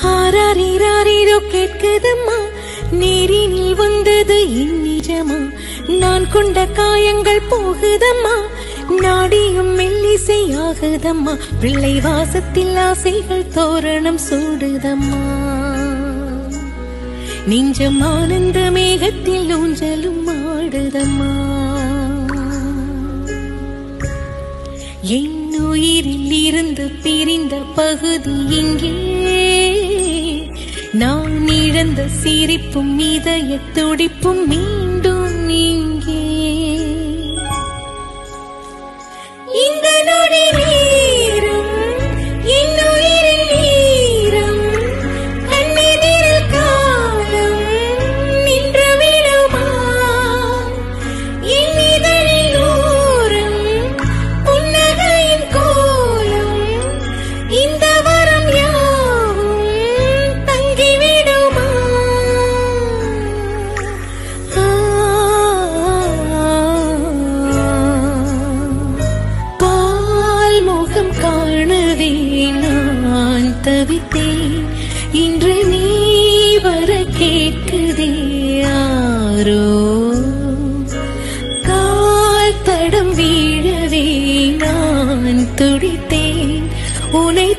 ஆராரிராரிரோ கேட்குதம்மா நேரினில் வந்தது என் நிஜமா நான் கொண்ட காயங்கள் போகுதம்மா நாடியும் மெல்லிசை ஆகுதம்மா பிள்ளை வாசத்தில் ஆசைகள் தோரணம் சூடுதம்மா நெஞ்சம் ஆனந்த மேகத்தில் ஊஞ்சலும் ஆடுதம்மா என் உயிரில் இருந்து பிரிந்த பகுதி இங்கே நான் இழந்த சிரிப்பும் இதய துடிப்பும் மீண்டும் இங்கே இந்த நொடி நேரம் என் உயிரில் ஈரம் கண்ணெதிரில் காலம் நின்று விடுமா என் இதழில் ஓரம் புன்னகையின் கோலம் இந்த வரம் யாவும் தங்கிவிடுமா பால் முகம் காணவே நான் தவித்தேன் இன்று நீ வர கேட்குதே யாரோ கால் தடம் வீழவே நான் துடித்தேன் உனை